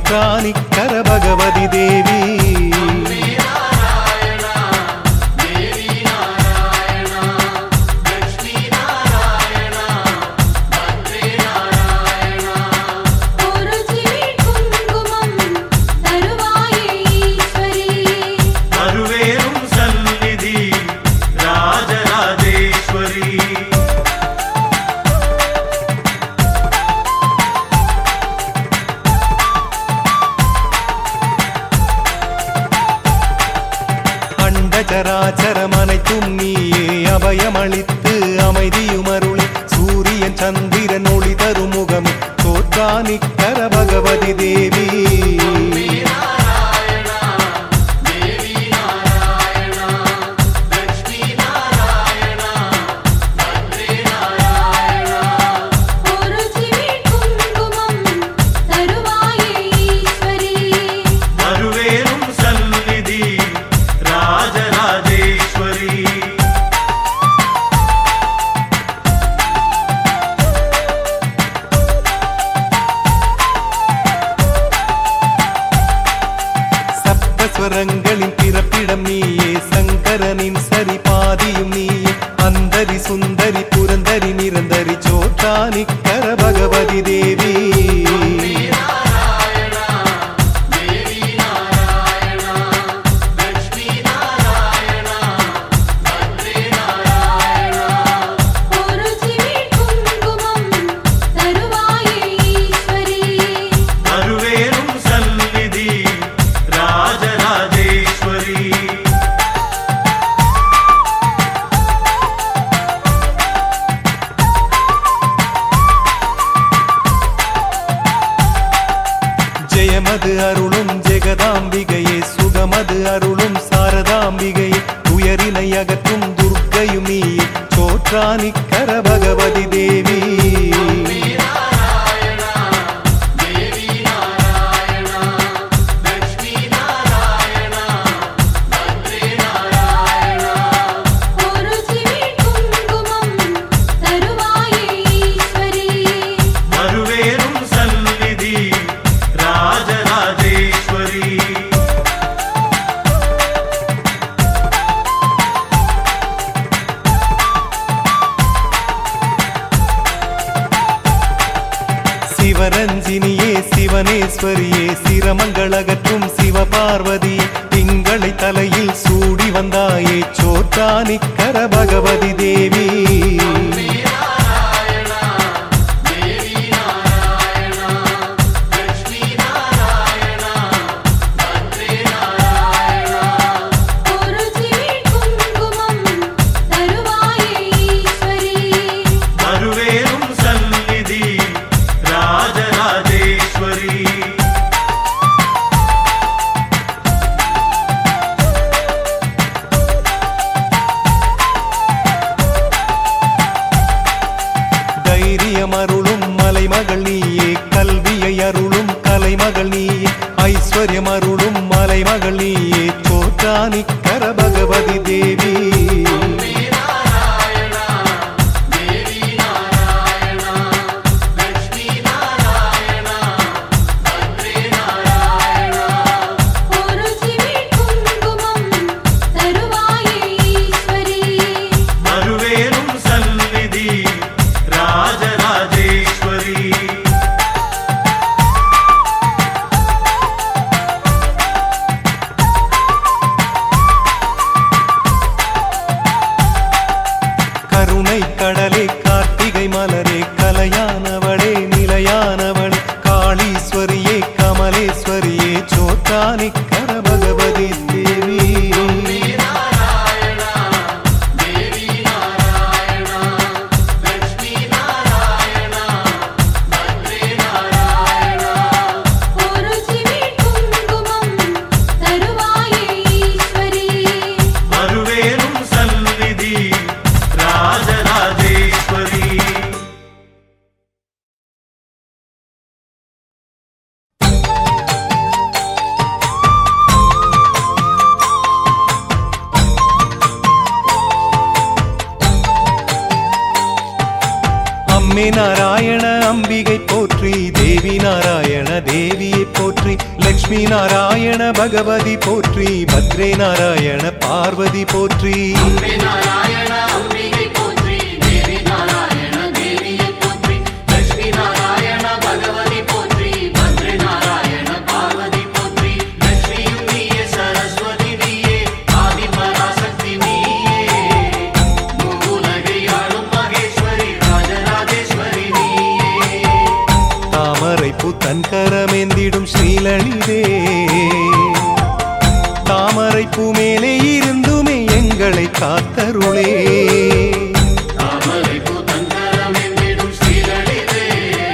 சோற்றானிக்கர பகவதி தேவி ஒரு சிறு குங்குமம் தருவாயே ஈஸ்வரி அருவேரும் சந்நிதி ராஜராஜேஸ்வரி அண்டச்சராச்சரம் அனைத்தும் நீயே அபயமளித்து அமைதியும் அருளி சூரியன் சந்திரன் ஒளி தரும் முகம் தோற்றானிக்கர பகவதி தேவி ஒரு சிறு குங்குமம் தருவாயே ஈஸ்வரி அருவேரும் சந்நிதி ராஜராஜேஸ்வரி சப்தஸ்வரங்களின் பிறப்பிடம் நீயே சங்கரனின் சரி பாதியும் நீயே அந்தரி சுந்தரி புரந்தரி நிரந்தரி சோற்றானிக்கர பகவதி தேவி ஒரு சிறு குங்குமம் தருவாயே ஈஸ்வரி அருவேரும் சந்நிதி ராஜராஜேஸ்வரி ஜெயமது அருளும் ஜெகதாம்பிகையே சுகமது அருளும் சாரதாம்பிகையே துயரினை அகற்றும் துர்க்கையும் நீயே சோற்றானிக்கர பகவதி தேவி ஒரு சிறு குங்குமம் தருவாயே ஈஸ்வரி அருவேரும் சந்நிதி ராஜராஜேஸ்வரி சிவரஞ்சினியே சிவனேஸ்வரியே சிரமங்களகற்றும் சிவபார்வதி திங்களை தலையில் சூடி வந்தாயே சோற்றானிக்கர பகவதி தேவி ஒரு சிறு குங்குமம் தருவாயே ஈஸ்வரி அருவேரும் சந்நிதி ராஜராஜேஸ்வரி தைரியம் அருளும் மலைமகள் நீயே கல்வியை அருளும் கலைமகள் நீயே ஐஸ்வர்யம் அருளும் மலைமகள் நீயே சோற்றானிக்கர பகவதி தேவி ஒரு சிறு குங்குமம் தருவாயே ஈஸ்வரி அருவேரும் சந்நிதி ராஜராஜேஸ்வரி கருணை கடலே கார்த்திகை மலரே கலையானவளே நிலையானவளே காளீஸ்வரியே கமலேஸ்வரியே சோற்றானிக்கர பகவதி தேவி ஒரு சிறு குங்குமம் தருவாயே ஈஸ்வரி அருவேரும் சந்நிதி ராஜராஜேஸ்வரி அம்மே நாராயண அம்பிகை போற்றி தேவி நாராயண தேவி தேவியை போற்றி லக்ஷ்மி நாராயண பகவதி போற்றி பத்ரே நாராயண பார்வதி போற்றி அம்பே நாராயண அம்பிகை போற்றி தேவி நாராயண தேவியை போற்றி லட்சுமி நாராயண பகவதி போற்றி பத்ரி நாராயண பார்வதி போற்றி லட்சுமியும் நீயே சரஸ்வதி நீயே ஆதி பராசக்தி நீயே மூவுலகை ஆளும் மகேஸ்வரி ராஜராஜேஸ்வரி நீயே தாமரை புத்தன் கரமேந்திடும் ஸ்ரீலலிதே தாமரை பூ மேலே இருந்துமே எங்களை காத்தருளே தாமரை பூதங்கரம் என்றிடும் ஸ்ரீலலிதே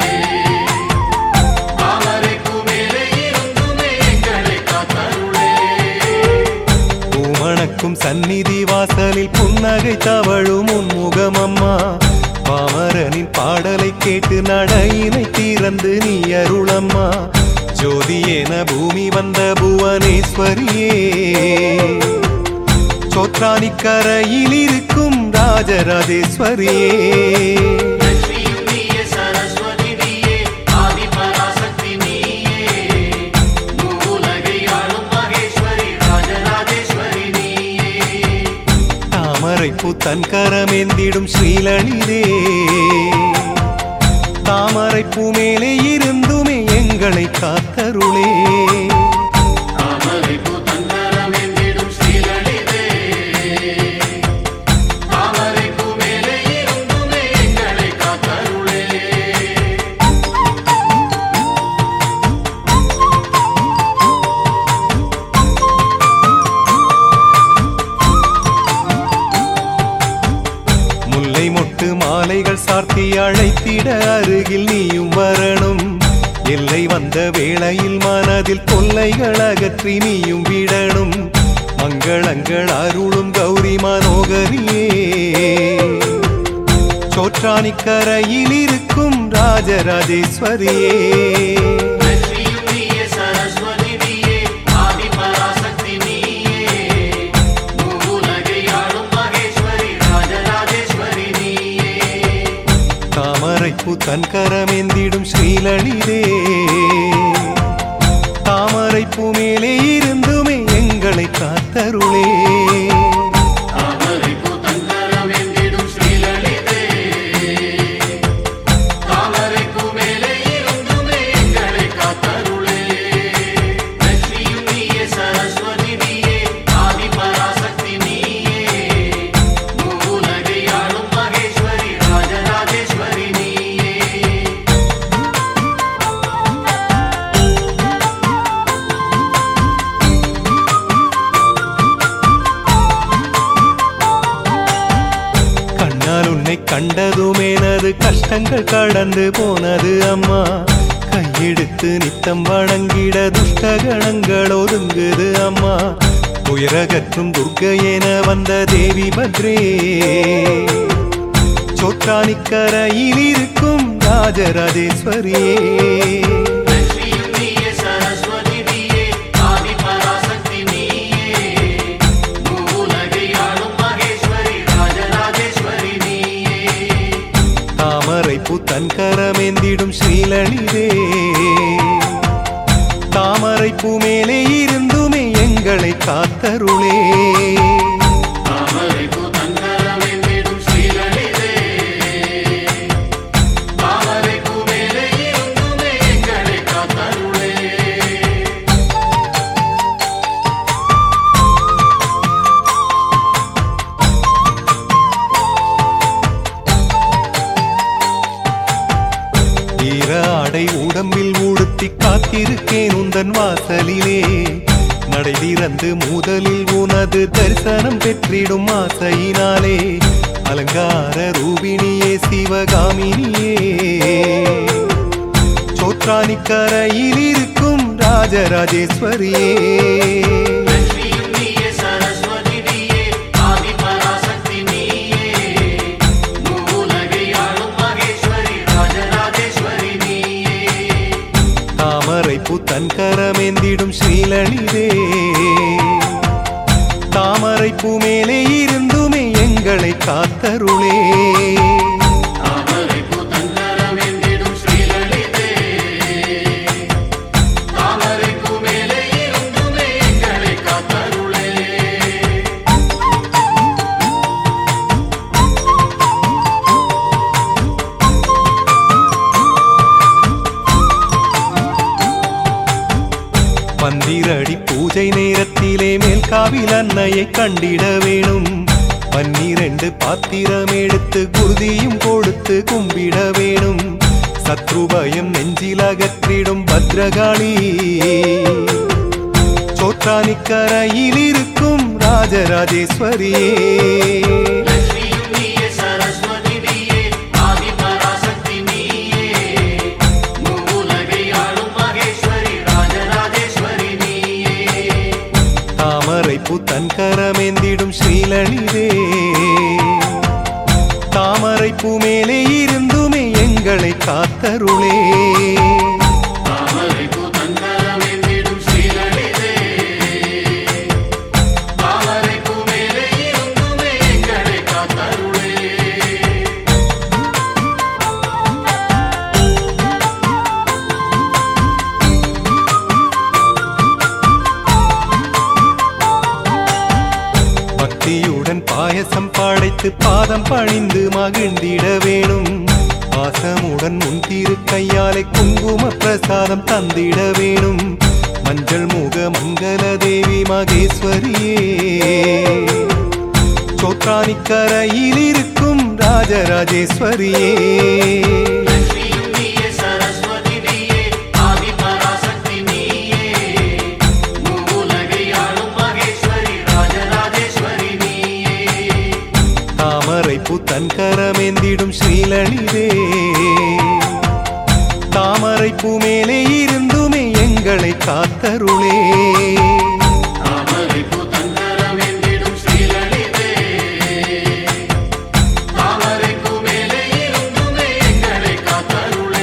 தாமரை பூமேலே இருந்துமே எங்களை காத்தருளே பூமணக்கும் சந்நிதி வாசலில் புன்னகை தவழும் உன் முகமம்மா பாமரனின் பாடலை கேட்டு நடையினை திறந்து நீ அருளம்மா ஜோதி என பூமி வந்த புவனேஸ்வரியே சோத்ரானிக்கரையில் இருக்கும் ராஜராஜேஸ்வரியே லட்சுமியும் நீயே சரஸ்வதி நீயே ஆதி பராசக்தி நீயே மூவுலகை ஆளும் மகேஸ்வரி ராஜராஜேஸ்வரி நீயே தாமரை புத்தன் கரமேந்திடும் ஸ்ரீலலிதே தாமரை பூ மேலே இருந்துமே எங்களை காத்தருளே தாமரை பூதங்கரம் என்றிடும் ஸ்ரீலலிதே தாமரை பூமேலே இருந்துமே எங்களை காத்தருளே முல்லை மொட்டு மாலைகள் சார்த்தி அழைத்திட அருகில் நீயும் வரணும் எல்லை வந்த வேளையில் மனதில் தொல்லைகள் அகற்றி நீயும் விடணும் மங்களங்கள் அருளும் கௌரி மனோகரியே சோற்றானிக்கரையில் இருக்கும் ராஜராஜேஸ்வரியே லட்சுமியும் நீயே சரஸ்வதி நீயே ஆதி பராசக்தி நீயே மூவுலகை ஆளும் மகேஸ்வரி ராஜராஜேஸ்வரி நீயே தாமரை தன் கரமேந்திடும் ஸ்ரீலலிதே தாமரை பூ மேலே இருந்துமே எங்களை காத்தருளே தாமரை பூதங்கரம் என்றிடும் ஸ்ரீலலிதே தாமரை பூமேலே இருந்துமே எங்களை காத்தருளே லட்சுமியும் நீயே சரஸ்வதி நீயே ஆதி பராசக்தி நீயே மூவுலகை ஆளும் மகேஸ்வரி ராஜராஜேஸ்வரி நீயே கண்ணால் உன்னை கண்டதுமேனது கஷ்டங்கள் கடந்து போனது அம்மா கையெடுத்து நித்தம் வணங்கிட துஷ்டகணங்கள் ஒதுங்குது அம்மா உயரகற்றும் துர்க்கை என வந்த தேவி பத்ரே சோற்றானிக்கரையில் இருக்கும் ராஜராஜேஸ்வரியே லட்சுமியும் நீயே சரஸ்வதி நீயே ஆதி பராசக்தி நீயே மூவுலகை ஆளும் மகேஸ்வரி ராஜராஜேஸ்வரி நீயே தாமரை புத்தன் கரமேந்திடும் ஸ்ரீலலிதே தாமரை பூ மேலே இருந்துமே எங்களை காத்தருளே தாமரை பூதங்கரம் என்றிடும் ஸ்ரீலலிதே தாமரை பூமேலே இருந்துமே எங்களை காத்தருளே ஈர ஆடை உடம்பில் உடுத்தி காத்திருக்கேன் உந்தன் வாசலிலே நடை திறந்து முதலில் உனது தரிசனம் பெற்றிடும் ஆசையினாலே அலங்கார ரூபிணியே சிவகாமினியே சோற்றானிக்கரையில் இருக்கும் ராஜராஜேஸ்வரியே லட்சுமியும் நீயே சரஸ்வதி நீயே ஆதி பராசக்தி நீயே மூவுலகை ஆளும் மகேஸ்வரி ராஜராஜேஸ்வரி நீயே தாமரை புத்தன் கரமேந்திடும் ஸ்ரீலலிதே தாமரை பூ மேலே இருந்துமே எங்களை காத்தருளே தாமரை பூதங்கரம் என்றிடும் ஸ்ரீலலிதே பந்திரடி பூஜை நேரத்திலே மேல்காவில் அன்னையை கண்டிட வேணும் பன்னிரண்டு பாத்திரம் எடுத்து குருதியும் கொடுத்து கும்பிட வேணும் சத்ருபயம் நெஞ்சில் அகற்றிடும் பத்ரகாளி சோற்றானிக்கரையில் இருக்கும் ராஜராஜேஸ்வரியே லட்சுமியும் நீயே சரஸ்வதி நீயே ஆதி பராசக்தி நீயே மூவுலகை ஆளும் மகேஸ்வரி ராஜராஜேஸ்வரி நீயே தாமரை புத்தன் கரமேந்திடும் ஸ்ரீலலிதே தாமரை பூ மேலே இருந்துமே எங்களை காத்தருளே தாமரை பூ தங்கரம் என்றிடும் ஸ்ரீலலிதே தாமரை பூ மேலே இருந்துமே எங்களை காத்தருளே பக்தியுடன் பாயசம் படைத்து பாதம் பணிந்து மகிழ்ந்திட வேணும் பாசமுடன் முன் திரு கையாலே குங்கும பிரசாதம் தந்திட வேணும் மஞ்சள் முக மங்கள தேவி மகேஸ்வரியே சோத்ரானிக்கரையில் இருக்கும் ராஜராஜேஸ்வரியே லட்சுமியும் நீயே சரஸ்வதி நீயே ஆதி பராசக்தி நீயே மூவுலகை ஆளும் மகேஸ்வரி ராஜராஜேஸ்வரி நீயே தாமரை புத்தன் கரமேந்திடும் ஸ்ரீலலிதே தாமரை பூ மேலே இருந்துமே எங்களை காத்தருளே தாமரை பூ தங்கரம் என்றிடும் ஸ்ரீலலிதே தாமரை பூ மேலே இருந்துமே எங்களை காத்தருளே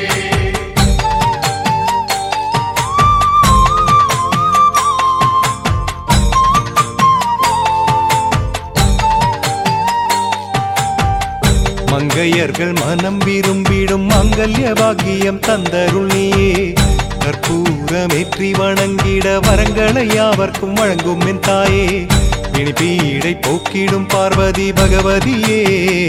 மங்கையர்கள் மனம் விரும்பிடும் மங்கல்ய பாக்கியம் தந்தருள் நீயே கற்பூரமேற்றி வணங்கிட வரங்களை யாவர்க்கும் வழங்கும் என் தாயே பிணிப்பீடை போக்கிடும் பார்வதி பகவதியே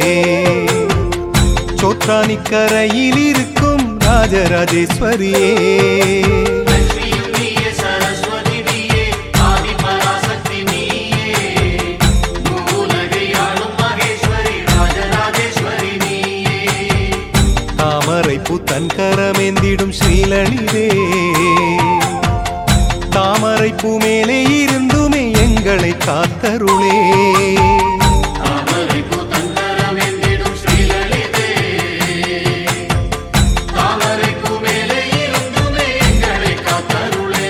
சோற்றானிக்கரையில் இருக்கும் ராஜராஜேஸ்வரியே லட்சுமியும் நீயே சரஸ்வதி நீயே ஆதி பராசக்தி நீயே மூவுலகை ஆளும் மகேஸ்வரி ராஜராஜேஸ்வரி நீயே தாமரை புத்தன் கரமேந்திடும் ஸ்ரீலலிதே தாமரை பூ மேலே இருந்துமே எங்களை காத்தருளே தாமரை பூ தங்கரம் என்றிடும் ஸ்ரீலலிதே தாமரை பூ மேலே இருந்துமே எங்களை காத்தருளே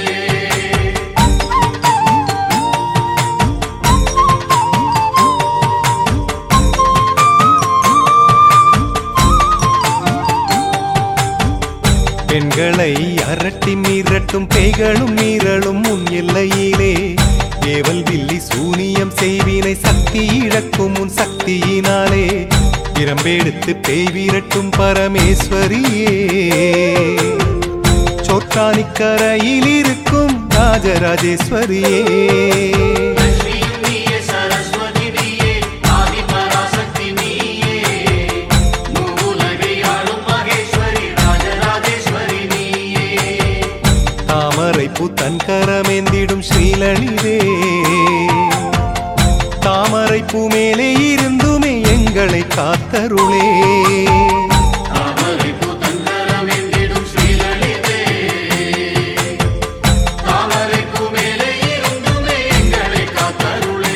பெண்களை அரட்டி மீறட்டும் பேய்களும் மீறலும் முன் எல்லையிலே ஏவல் வில்லி சூனியம் செய்வினை சக்தி இழக்கும் உன் சக்தியினாலே பிரம்பெடுத்து பேய் விரட்டும் பரமேஸ்வரியே சோற்றானிக்கரையில் இருக்கும் ராஜராஜேஸ்வரியே லட்சுமியும் நீயே சரஸ்வதி நீயே ஆதி பராசக்தி நீயே மூவுலகை ஆளும் மகேஸ்வரி ராஜராஜேஸ்வரி நீயே தாமரை புத்தன் கரமேந்திடும் ஸ்ரீலலிதே தாமரை பூ மேலே இருந்துமே எங்களை காத்தருளே தாமரை பூ தங்கரம் என்றிடும் ஸ்ரீலலிதே தாமரை பூ மேலே இருந்துமே எங்களை காத்தருளே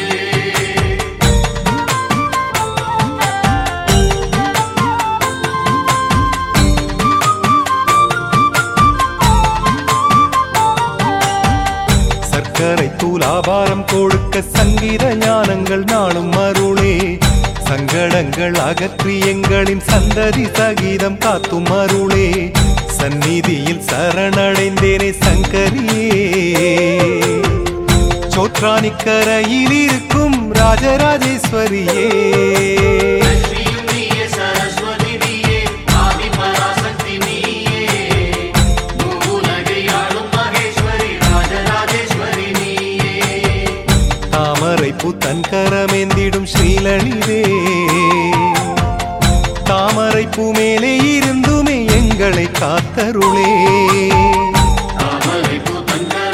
சர்க்கரை தூலாபாரம் கொடுக்க சங்கீத ஞானங்கள் நாளும் அருளே சங்கடங்கள் அகற்றி எங்களின் சந்ததி சகீதம் காத்தும் அருளே சந்நிதியில் சரணடைந்தேனே சங்கரியே சோற்றானிக்கரையில் இருக்கும் ராஜராஜேஸ்வரியே லட்சுமியும் நீயே சரஸ்வதி நீயே ஆதி பராசக்தி நீயே மூவுலகை ஆளும் மகேஸ்வரி ராஜராஜேஸ்வரி நீயே தாமரை புத்தன் கரமேந்திடும் ஸ்ரீலலிதே தாமரை பூ மேலே இருந்துமே எங்களை காத்தருளே தாமரை பூ தங்கரம்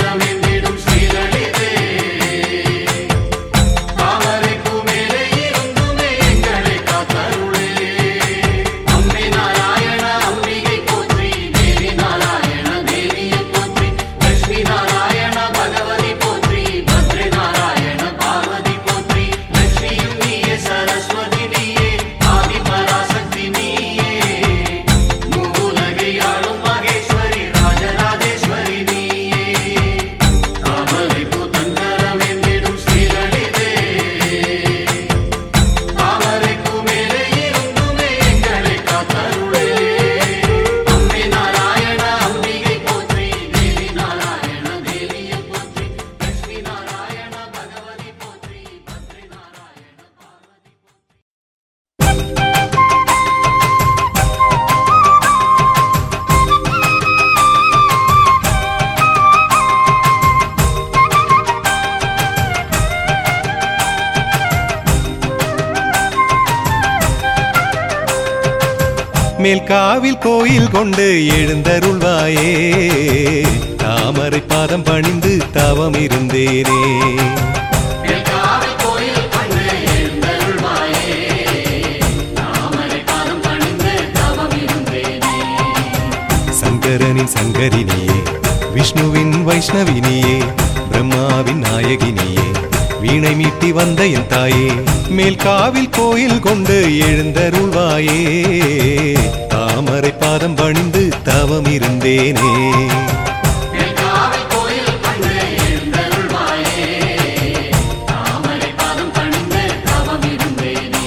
மேல்காவில் கோயில் கொண்டு எழுந்தருள்வாயே தாமரை பாதம் பணிந்து தவம் இருந்தேனே காவை கோயில் கண்டு எழுந்தருள்வாயே தாமரை பாதம் பணிந்து தவம் இருந்தேனே சங்கரனின் சங்கரினியே விஷ்ணுவின் வைஷ்ணவினியே பிரம்மாவின் நாயகினியே வீணை மீட்டி வந்த என் தாயே மேல்காவில் கோயில் கொண்டு எழுந்தருள்வாயே தாமரை பாதம் பணிந்து தவம் இருந்தேனே காவை கோயில் கண்டு எழுந்தருள்வாயே தாமரை பாதம் பணிந்து தவம் இருந்தேனே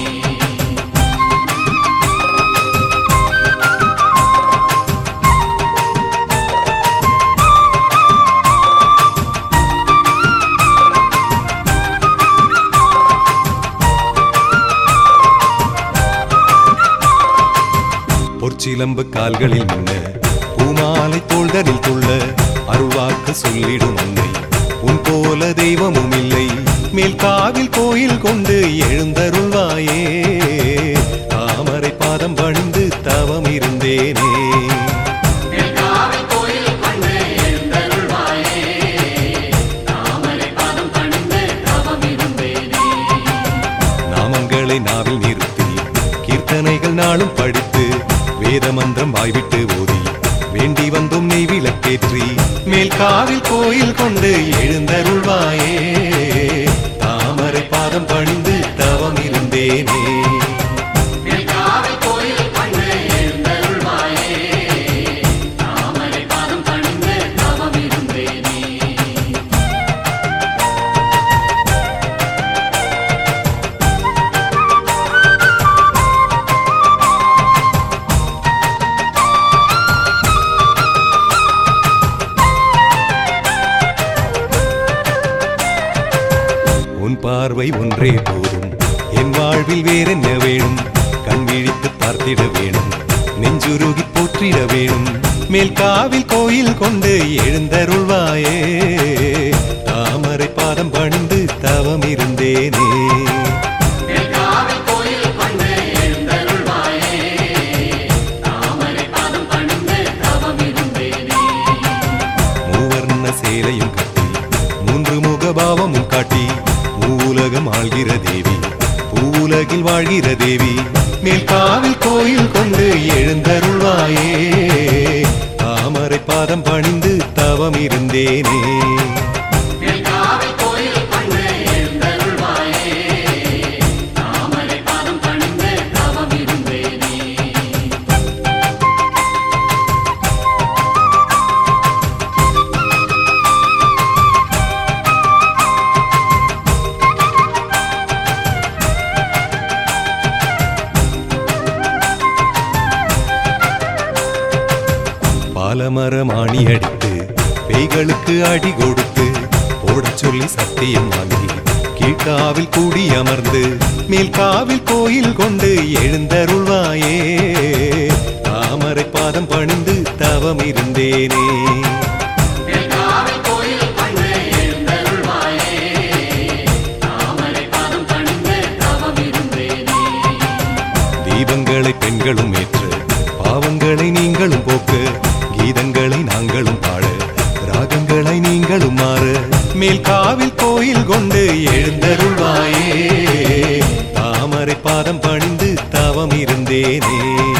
பொற்சிலம்பு கால்களில் மின்ன பூமாலை தோள்தரில் துள்ள அருள்வாக்கு சொல்லிடும் உன்னை உன் போல தெய்வமும் இல்லை மேல்காவில் கோயில் கொண்டு எழுந்தருள்வாயே தாமரை பாதம் பணிந்து தவம் இருந்தேனே காவை கோயில் கண்டு எழுந்தருள்வாயே தாமரை பாதம் பணிந்து தவம் இருந்தேனே நாமங்களை நாவில் நிறுத்தி கீர்த்தனைகள் நாளும் படித்து வேத மந்திரம் வாய்விட்டு ஓதி வேண்டி வந்தோம் நெய் விளக்கேற்றி மேல்காவில் கோயில் கொண்டு எழுந்தருள்வாயே தாமரை பாதம் பணிந்து தவம் இருந்தேனே காவை கோயில் கண்டு எழுந்தருள்வாயே தாமரை பாதம் பணிந்து தவம் இருந்தேனே உன் பார்வை ஒன்றே போதும் என் வாழ்வில் வேறென்ன வேணும் கண் விழித்து பார்த்திட வேணும் நெஞ்சுருகி போற்றிட வேணும் மேல்காவில் கோயில் கொண்டு எழுந்தருள்வாயே தாமரை பாதம் பணிந்து தவம் இருந்தேனே காவை கோயில் கண்டு எழுந்தருள்வாயே தாமரை பாதம் பணிந்து தவம் இருந்தேனே மூவர்ண சேலையும் கட்டி மூன்று முகபாவமும் காட்டி மூவுலகம் ஆள்கிற தேவி பூவுலகில் வாழ்கிற தேவி மேல்காவில் கோயில் கொண்டு எழுந்தருள்வாயே தாமரை பாதம் பணிந்து தவம் இருந்தேனே காவை கோயில் கண்டு எழுந்தருள்வாயே தாமரை பாதம் பணிந்து தவம் இருந்தேனே பாலமரம் ஆணி அடித்து பேய்களுக்கு அடி கொடுத்து போடச் சொல்லி சத்தியம் வாங்கி கீழ்காவில் கூடி அமர்ந்து மேல்காவில் கோயில் கொண்டு எழுந்தருள்வாயே தாமரை பாதம் பணிந்து தவம் இருந்தேனே காவை கோயில் கண்டு எழுந்தருள்வாயே தாமரை பாதம் பணிந்து தவம் இருந்தேனே தீபங்களை பெண்களும் ஏற்று பாவங்களை நீங்களும் போக்கு கீதங்களை நாங்களும் பாட ராகங்களை நீங்களும் மாற மேல்காவில் கோயில் கொண்டு எழுந்தருள்வாயே தாமரை பாதம் பணிந்து தவம் இருந்தேனே